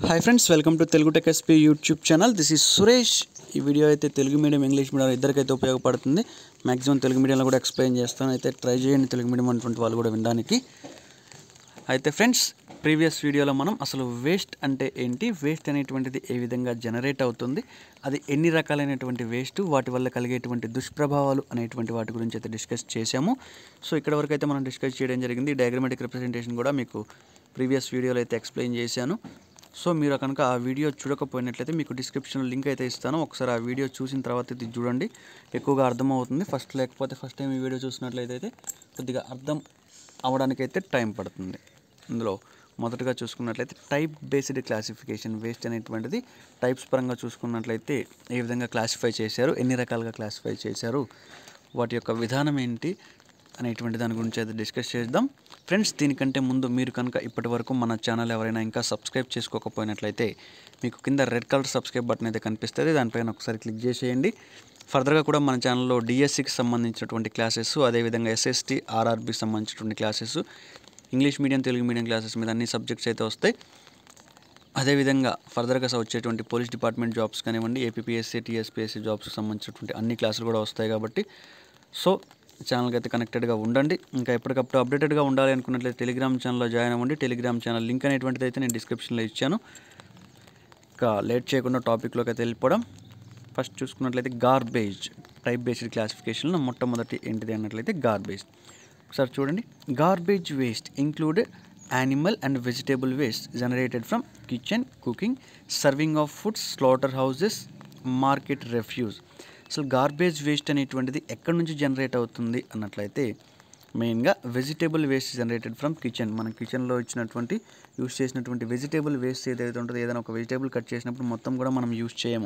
Hi friends welcome to Telugu tech SP YouTube channel this is Suresh ఈ video అయితే Telugu medium English medium ఇద్దరికైతే ఉపయోగపడుతుంది maximum Telugu మీడియంలో కూడా ఎక్స్ప్లెయిన్ చేస్తాను అయితే ట్రై చేయండి తెలుగు మీడియం అటువంటి వాళ్ళు కూడా వినడానికి అయితే ఫ్రెండ్స్ ప్రీవియస్ వీడియోలో మనం అసలు వేస్ట్ అంటే ఏంటి వేస్ట్ అనేటువంటిది ఏ విధంగా జనరేట్ అవుతుంది అది ఎన్ని రకాలైనటువంటి వేస్ట్ వాటి వల్ల కలిగేటువంటి దుష్ప్రభావాలు అనేటువంటి వాటి గురించి అయితే డిస్కస్ చేశాము సో ఇక్కడ వరకు అయితే మనం డిస్కస్ చేయడం జరిగింది డయాగ్రమెటిక్ రిప్రజెంటేషన్ కూడా మీకు ప్రీవియస్ వీడియోలో అయితే ఎక్స్ప్లెయిన్ చేశాను సో మీరు కనుక ఆ వీడియో చూడకపోయినట్లయితే మీకు డిస్క్రిప్షన్లో లింక్ అయితే ఇస్తాను ఒకసారి ఆ వీడియో చూసిన తర్వాత ఇది చూడండి ఎక్కువగా అర్థమవుతుంది ఫస్ట్ లేకపోతే ఫస్ట్ టైం ఈ వీడియో చూసినట్లయితే అయితే కొద్దిగా అర్థం అవడానికైతే టైం పడుతుంది ఇందులో మొదటగా చూసుకున్నట్లయితే టైప్ బేస్డ్ క్లాసిఫికేషన్ వేస్ట్ అనేటువంటిది టైప్స్ పరంగా చూసుకున్నట్లయితే ఏ విధంగా క్లాసిఫై చేశారు ఎన్ని రకాలుగా క్లాసిఫై చేశారు వాటి యొక్క విధానం ఏంటి అనేటువంటి దాని గురించి అయితే డిస్కస్ చేద్దాం ఫ్రెండ్స్ దీనికంటే ముందు మీరు కనుక ఇప్పటి వరకు మన ఛానల్ ఎవరైనా ఇంకా సబ్స్క్రైబ్ చేసుకోకపోయినట్లయితే మీకు కింద రెడ్ కలర్ సబ్స్క్రైబ్ బటన్ అయితే కనిపిస్తుంది దానిపైన ఒకసారి క్లిక్ చేసేయండి ఫర్దర్గా కూడా మన ఛానల్లో డిఎస్సికి సంబంధించినటువంటి క్లాసెస్ అదేవిధంగా ఎస్ఎస్టీ ఆర్ఆర్బికి సంబంధించినటువంటి classes English medium Telugu medium classes మీద అన్ని సబ్జెక్ట్స్ అయితే వస్తాయి అదేవిధంగా ఫర్దర్గా వచ్చేటువంటి పోలీస్ డిపార్ట్మెంట్ జాబ్స్ కానివ్వండి ఏపీఎస్సీ టీఎస్పీఎస్సీ జాబ్స్కి సంబంధించినటువంటి అన్ని క్లాసులు కూడా వస్తాయి కాబట్టి సో ఛానల్కి అయితే కనెక్టెడ్గా ఉండండి ఇంకా ఎప్పటికప్పుడు అప్డేటెడ్గా ఉండాలి అనుకున్నట్లయితే టెలిగ్రామ్ ఛానల్లో జాయిన్ అవ్వండి టెలిగ్రామ్ ఛానల్ లింక్ అనేటువంటిది అయితే నేను డిస్క్రిప్షన్లో ఇచ్చాను ఇంకా లేట్ చేయకుండా టాపిక్లోకి అయితే వెళ్ళిపోవడం ఫస్ట్ చూసుకున్నట్లయితే గార్బేజ్ టైప్ బేస్డ్ క్లాసిఫికేషన్లో మొట్టమొదటి ఏంటిది అన్నట్లయితే గార్బేజ్ ఒకసారి చూడండి garbage waste included animal and vegetable waste generated from kitchen cooking serving of foods slaughter houses market refuse అసలు గార్బేజ్ వేస్ట్ అనేటువంటిది ఎక్కడి నుంచి జనరేట్ అవుతుంది అన్నట్లయితే మెయిన్గా vegetable waste generated from kitchen మన కిచెన్లో ఇచ్చినటువంటి యూస్ చేసినటువంటి వెజిటేబుల్ వేస్ట్ ఏదైతే ఉంటుందో ఏదైనా ఒక వెజిటేబుల్ కట్ చేసినప్పుడు మొత్తం కూడా మనం యూస్ చేయము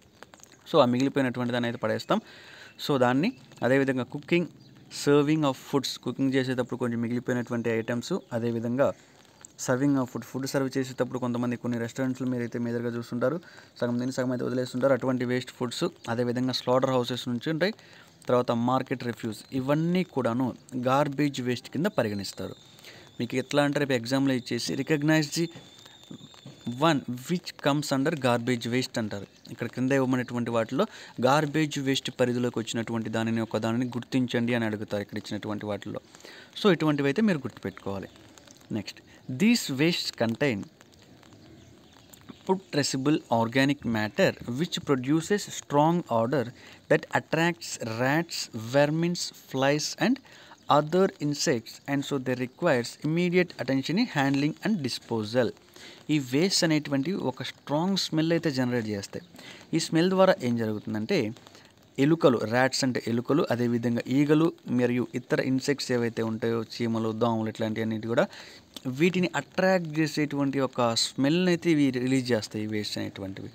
సో ఆ మిగిలిపోయినటువంటి దాన్ని అయితే పడేస్తాం సో దాన్ని అదేవిధంగా cooking serving of foods cooking చేసేటప్పుడు కొంచెం మిగిలిపోయినటువంటి ఐటమ్స్ అదేవిధంగా serving of food food serve చేసేటప్పుడు కొంతమంది కొన్ని రెస్టారెంట్స్లో మీరైతే మేజర్గా చూస్తుంటారు సగం తిని సగం అయితే వదిలేస్తుంటారు అటువంటి వేస్ట్ ఫుడ్స్ అదేవిధంగా స్లాటర్ హౌసెస్ నుంచి ఉంటాయి తర్వాత మార్కెట్ రిఫ్యూజ్ ఇవన్నీ కూడాను గార్బేజ్ వేస్ట్ కింద పరిగణిస్తారు మీకు ఎట్లా అంటే రేపు ఎగ్జామ్లో ఇచ్చేసి recognise the one which comes under garbage waste అంటారు ఇక్కడ క్రింద ఇవ్వమనేటువంటి వాటిలో గార్బేజ్ వేస్ట్ పరిధిలోకి వచ్చినటువంటి దానిని ఒక దానిని గుర్తించండి అని అడుగుతారు ఇక్కడ ఇచ్చినటువంటి వాటిలో సో ఇటువంటివి అయితే మీరు గుర్తుపెట్టుకోవాలి next these waste contain putrescible organic matter which produces strong odor that attracts rats, vermins, flies and other insects and so they requires immediate attention in handling and disposal ఈ వేస్ట్ అనేటువంటివి ఒక strong smell అయితే generate చేస్తాయి ఈ smell ద్వారా ఏం జరుగుతుందంటే ఎలుకలు ర్యాట్స్ అంటే ఎలుకలు అదేవిధంగా ఈగలు మరియు ఇతర ఇన్సెక్ట్స్ ఏవైతే ఉంటాయో చీమలు దోమలు ఇట్లాంటివన్నీ కూడా వీటిని అట్రాక్ట్ చేసేటువంటి ఒక స్మెల్ని అయితే ఇవి రిలీజ్ చేస్తాయి ఈ వేస్ట్ అనేటువంటివి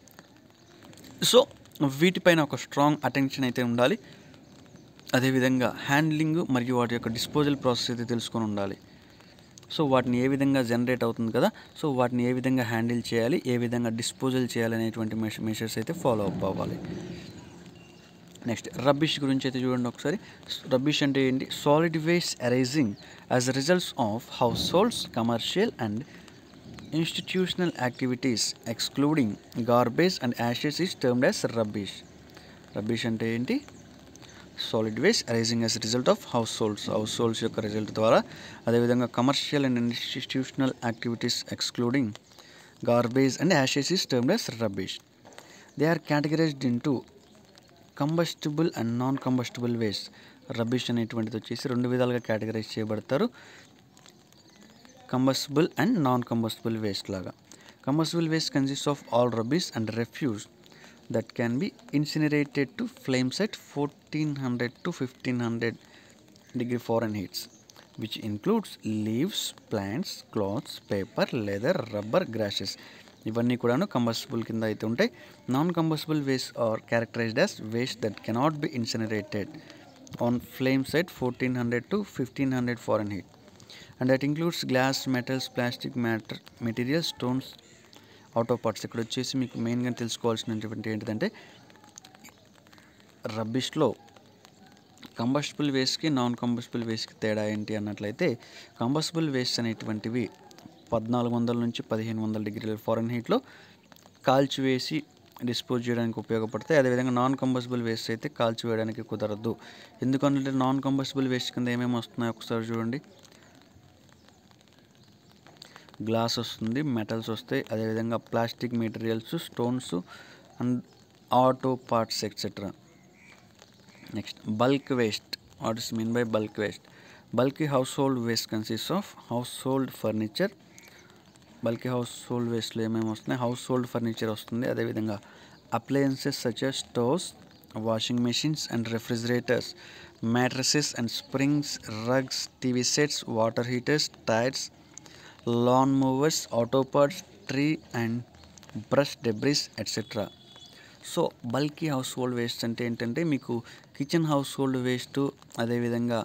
సో వీటిపైన ఒక స్ట్రాంగ్ అటెన్షన్ అయితే ఉండాలి అదేవిధంగా హ్యాండ్లింగ్ మరియు వాటి యొక్క డిస్పోజల్ ప్రాసెస్ అయితే తెలుసుకొని ఉండాలి సో వాటిని ఏ విధంగా జనరేట్ అవుతుంది కదా సో వాటిని ఏ విధంగా హ్యాండిల్ చేయాలి ఏ విధంగా డిస్పోజల్ చేయాలి అనేటువంటి మెష మెషర్స్ అయితే ఫాలో అప్ అవ్వాలి నెక్స్ట్ రబ్బిష్ గురించి అయితే చూడండి ఒకసారి రబ్బిష్ అంటే ఏంటి solid waste arising as results of house holds commercial and institutional activities excluding garbage and ashes is termed as rubbish rubbish అంటే ఏంటి solid waste arising as result of house holds house holds యొక్క రిజల్ట్ ద్వారా అదేవిధంగా commercial and institutional activities excluding garbage and ashes is termed as rubbish they are categorised into combustible and non combustible waste rubbish అనేటువంటిది వచ్చేసి రెండు విధాలుగా categorise చేయబడతారు combustible and non combustible waste లాగా combustible waste consist of all rubbish and refuse that can be incinerated to flames at fourteen hundred to fifteen hundred degree Fahrenheit which includes leaves plants cloths paper leather rubber grasses ఇవన్నీ కూడాను combustible కింద అయితే ఉంటాయి non combustible waste are characterised as waste that cannot be ఇన్సినరేటెడ్ on flame set fourteen hundred to fifteen hundred Fahrenheit and that includes glass metals plastic matter material stones auto parts ఇక్కడ వచ్చేసి మీకు మెయిన్గా తెలుసుకోవాల్సినటువంటి ఏంటిదంటే రబ్బిష్లో combustible వేస్ట్కి non combustible వేస్ట్కి తేడా ఏంటి అన్నట్లయితే కంబస్టిబుల్ వేస్ట్ అనేటువంటివి పద్నాలుగు వందల నుంచి పదిహేను వందల డిగ్రీల ఫారెన్ హీట్లో కాల్చివేసి డిస్పోజ్ చేయడానికి ఉపయోగపడతాయి అదేవిధంగా నాన్ కంబస్బుల్ వేస్ట్ అయితే కాల్చివేయడానికి కుదరదు ఎందుకంటే నాన్ కంబస్బుల్ వేస్ట్ కింద ఏమేమి వస్తున్నాయి ఒకసారి చూడండి గ్లాస్ వస్తుంది మెటల్స్ వస్తాయి అదేవిధంగా plastic materials stones and auto parts etcetera next bulk waste what is mean by bulk waste bulky house hold waste consist of house hold furniture bulky house hold వేస్ట్లో ఏమేమి వస్తున్నాయి హౌస్ హోల్డ్ ఫర్నిచర్ వస్తుంది అదేవిధంగా appliances such as stoves washing machines and refrigerators mattresses and springs rugs TV sets water heaters tyres lawn mowers auto parts tree and brush debris etcetera so bulky house hold waste అంటే ఏంటంటే మీకు kitchen house hold waste అదేవిధంగా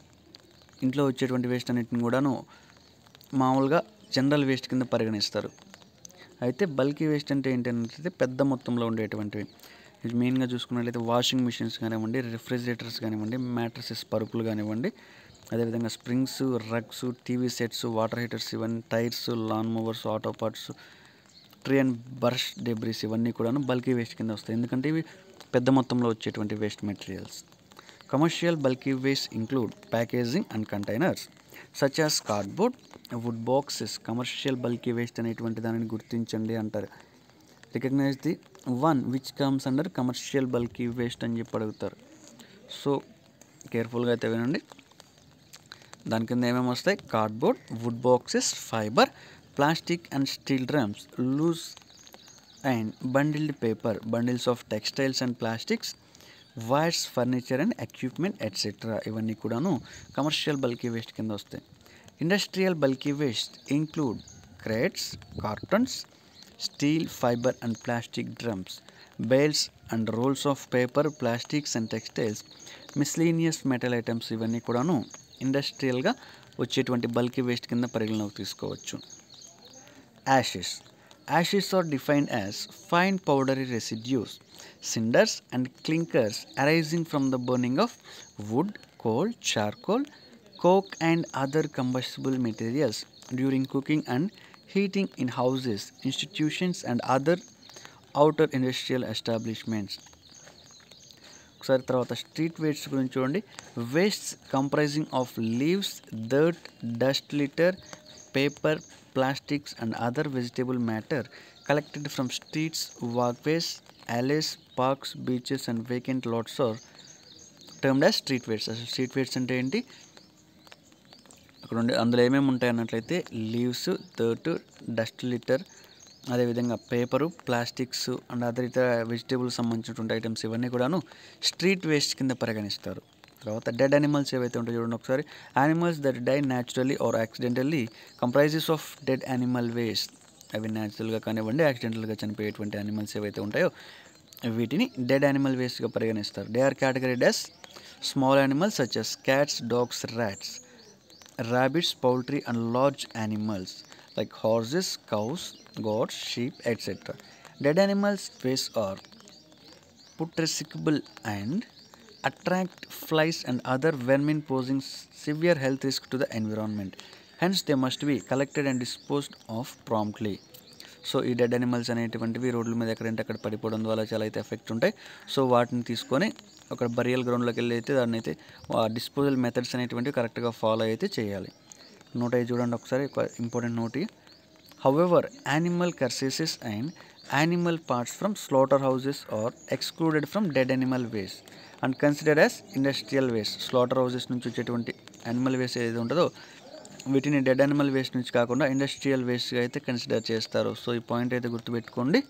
ఇంట్లో వచ్చేటువంటి waste అన్నిటిని కూడాను మామూలుగా general waste కింద పరిగణిస్తారు అయితే బల్కీ వేస్ట్ అంటే ఏంటంటే పెద్ద మొత్తంలో ఉండేటువంటివి ఇది మెయిన్గా చూసుకున్నట్లయితే వాషింగ్ మిషన్స్ కానివ్వండి రిఫ్రిజిరేటర్స్ కానివ్వండి మ్యాట్రసెస్ పరుపులు కానివ్వండి అదేవిధంగా springs rugs TV sets water heaters ఇవన్నీ tyres lawn mowers auto parts tree and brush debris ఇవన్నీ కూడాను బల్కీ వేస్ట్ కింద వస్తాయి ఎందుకంటే ఇవి పెద్ద మొత్తంలో వచ్చేటువంటి waste materials commercial bulky waste include packaging and containers such as cardboard wood boxes commercial bulky waste అనేటువంటి దానిని గుర్తించండి అంటారు recognise the one which comes under commercial bulky waste అని చెప్పి అడుగుతారు సో కేర్ఫుల్గా అయితే వినండి దాని కింద ఏమేమి వస్తాయి cardboard wood boxes fibre plastic and steel drums loose and bundled paper bundles of textiles and plastics wires furniture and equipment etcetera ఇవన్నీ కూడాను కమర్షియల్ బల్కీ వేస్ట్ కింద వస్తాయి industrial bulky waste include crates cartons steel fibre and plastic drums bales and rolls of paper plastics and textiles miscellaneous metal items ఇవన్నీ కూడాను ఇండస్ట్రియల్గా వచ్చేటువంటి bulky waste కింద పరిగణలోకి తీసుకోవచ్చు ashes. Ashes are defined as fine powdery residues, cinders, and clinkers arising from the burning of wood, coal, charcoal, coke, and other combustible materials during cooking and heating in houses, institutions, and other outer industrial establishments. ఒకసారి తర్వాత street waste గురించి చూడండి waste comprising of leaves dirt dust litter paper plastics and other vegetable matter collected from streets walkways alleys parks beaches and vacant lots are termed as street wastes అసలు street wastes అంటే ఏంటి అక్కడ ఉండే అందులో ఏమేమి ఉంటాయి అన్నట్లయితే లీవ్స్ దర్ట్ డస్ట్ లిటర్ అదేవిధంగా పేపరు ప్లాస్టిక్స్ అండ్ అదర్ ఇతర వెజిటేబుల్స్ సంబంధించినటువంటి ఐటమ్స్ ఇవన్నీ కూడాను స్ట్రీట్ వేస్ట్ కింద పరిగణిస్తారు తర్వాత డెడ్ యానిమల్స్ ఏవైతే ఉంటాయో చూడండి ఒకసారి animals that die naturally or accidentally comprises of dead animal waste అవి న్యాచురల్గా కానివ్వండి యాక్సిడెంటల్గా చనిపోయేటువంటి యానిమల్స్ ఏవైతే ఉంటాయో వీటిని డెడ్ యానిమల్ వేస్ట్గా పరిగణిస్తారు they are categories small animals such as cats dogs rats rabbits, poultry, and large animals like horses, cows, goats, sheep, etc. Dead animals' waste are putrescible and attract flies and other vermin posing severe health risk to the environment. Hence, they must be collected and disposed of promptly. So ఈ dead animals అనేటువంటివి రోడ్ల మీద ఎక్కడంటే అక్కడ పడిపోవడం ద్వారా చాలా అయితే ఎఫెక్ట్ ఉంటాయి సో వాటిని తీసుకొని ఒక బరియల్ గ్రౌండ్లోకి వెళ్ళి అయితే దాన్ని అయితే డిస్పోజల్ మెథడ్స్ అనేటువంటివి కరెక్ట్గా ఫాలో అయితే చేయాలి నోట్ అయి చూడండి ఒకసారి ఒక important note however animal carcasses and animal parts from slaughter houses are excluded from dead animal waste and considered as industrial waste slaughter houses నుంచి వచ్చేటువంటి యానిమల్ వేస్ట్ ఏదైతే ఉంటుందో వీటిని డెడ్ యానిమల్ వేస్ట్ నుంచి కాకుండా ఇండస్ట్రియల్ వేస్ట్గా అయితే కన్సిడర్ చేస్తారు సో ఈ పాయింట్ అయితే గుర్తుపెట్టుకోండి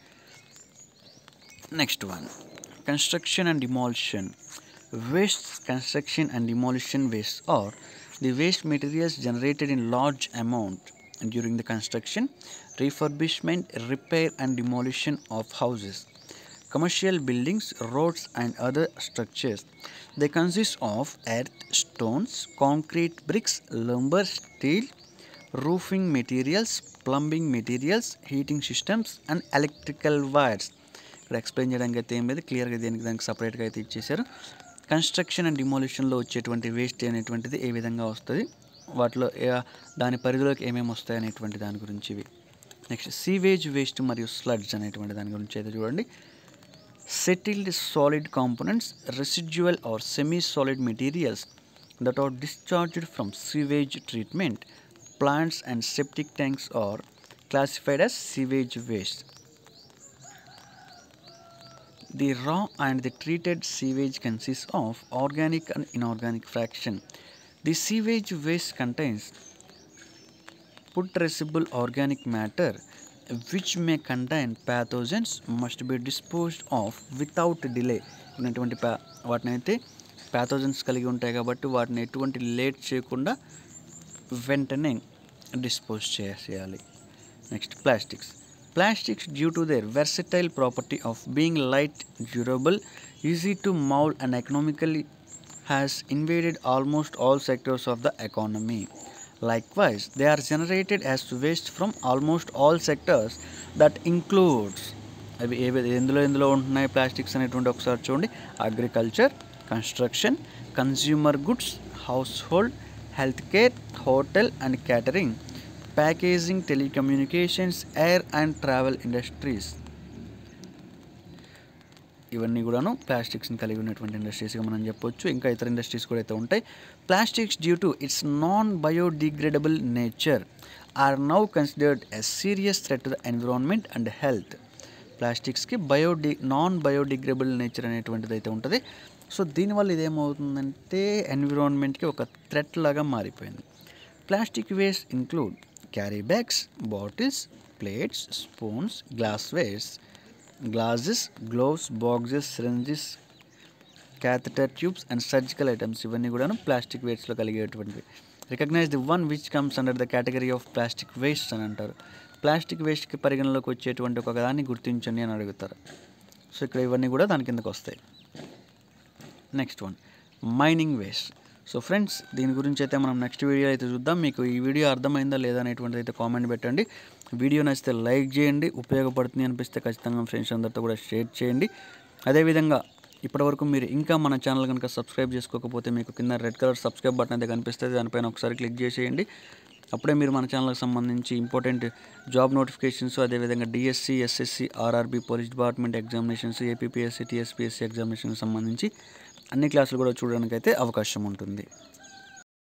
next one construction and demolition waste construction and demolition waste are the waste materials generated in large amount during the construction refurbishment repair and demolition of houses commercial buildings, roads, and other structures. They consist of earth, stones, concrete bricks, lumber, steel, roofing materials, plumbing materials, heating systems, and electrical wires. ఇక్కడ explain చేయడానికి అయితే ఏం లేదు క్లియర్గా దీనికి దానికి సపరేట్గా అయితే ఇచ్చేసారు కన్స్ట్రక్షన్ అండ్ డిమాలిషన్లో వచ్చేటువంటి వేస్ట్ అనేటువంటిది ఏ విధంగా వస్తుంది వాటిలో ఏ- దాని పరిధిలోకి ఏమేమి వస్తాయి అనేటువంటి దాని గురించి ఇవి నెక్స్ట్ సీవేజ్ వేస్ట్ మరియు స్లడ్స్ అనేటువంటి దాని గురించి అయితే చూడండి settled solid components, residual or semi solid materials that are discharged from sewage treatment, plants and septic tanks are classified as sewage waste. The raw and the treated sewage consists of organic and inorganic fraction. The sewage waste contains putrescible organic matter which may contain pathogens must be disposed of without delay ఉన్నటువంటి పా వాటిని అయితే pathogens కలిగి ఉంటాయి కాబట్టి వాటిని ఎటువంటి late చేయకుండా వెంటనే డిస్పోజ్ చేసేయాలి next plastics plastics due to their versatile property of being light durable easy to mould and economically has invaded almost all sectors of the economy. Likewise, they are generated as waste from almost all sectors that includes అవి ఏవి ఎందులో ఎందులో ఉంటున్నాయి plastics అనేటువంటి ఒకసారి చూడండి agriculture construction consumer goods house hold health care hotel and catering packaging telecommunications air and travel industries ఇవన్నీ కూడాను ప్లాస్టిక్స్ని కలిగి ఉన్నటువంటి ఇండస్ట్రీస్గా మనం చెప్పొచ్చు ఇంకా ఇతర ఇండస్ట్రీస్ కూడా అయితే ఉంటాయి plastics due to its non biodegradable nature are now considered a serious threat to the environment and health ప్లాస్టిక్స్కి బయోడి నాన్ బయోడిగ్రేడబుల్ నేచర్ అనేటువంటిది అయితే ఉంటుంది సో దీనివల్ల ఇదేమవుతుందంటే ఎన్విరాన్మెంట్కి ఒక థ్రెట్ లాగా మారిపోయింది plastic waste include carry bags bottles plates spoons glasswares glasses gloves boxes syringes catheter tubes and surgical items ఇవన్నీ కూడాను ప్లాస్టిక్ వేస్ట్లో కలిగేటువంటివి recognise the one which comes under the category of plastic waste అని అంటారు plastic వేస్ట్కి పరిగణలోకి వచ్చేటువంటి ఒక దాన్ని గుర్తించండి అని అడుగుతారు సో ఇక్కడ ఇవన్నీ కూడా దాని కిందకు వస్తాయి next one mining waste so friends దీని గురించి అయితే మనం నెక్స్ట్ వీడియో అయితే చూద్దాం మీకు ఈ వీడియో అర్థమైందా లేదా అనేటువంటిది అయితే కామెంట్ పెట్టండి వీడియో నచ్చితే లైక్ చేయండి ఉపయోగపడుతుంది అనిపిస్తే ఖచ్చితంగా ఫ్రెండ్స్ అందరితో కూడా షేర్ చేయండి అదేవిధంగా ఇప్పటివరకు మీరు ఇంకా మన ఛానల్ కనుక సబ్స్క్రైబ్ చేసుకోకపోతే మీకు కింద రెడ్ కలర్ సబ్స్క్రైబ్ బటన్ అయితే కనిపిస్తుంది దానిపైన ఒకసారి క్లిక్ చేసేయండి అప్పుడే మీరు మన ఛానల్కి సంబంధించి ఇంపార్టెంట్ జాబ్ నోటిఫికేషన్స్ అదేవిధంగా DSC SSC RRB police department examinations APSC TSPSC ఎగ్జామినేషన్కి సంబంధించి అన్ని క్లాసులు కూడా చూడడానికి అయితే అవకాశం ఉంటుంది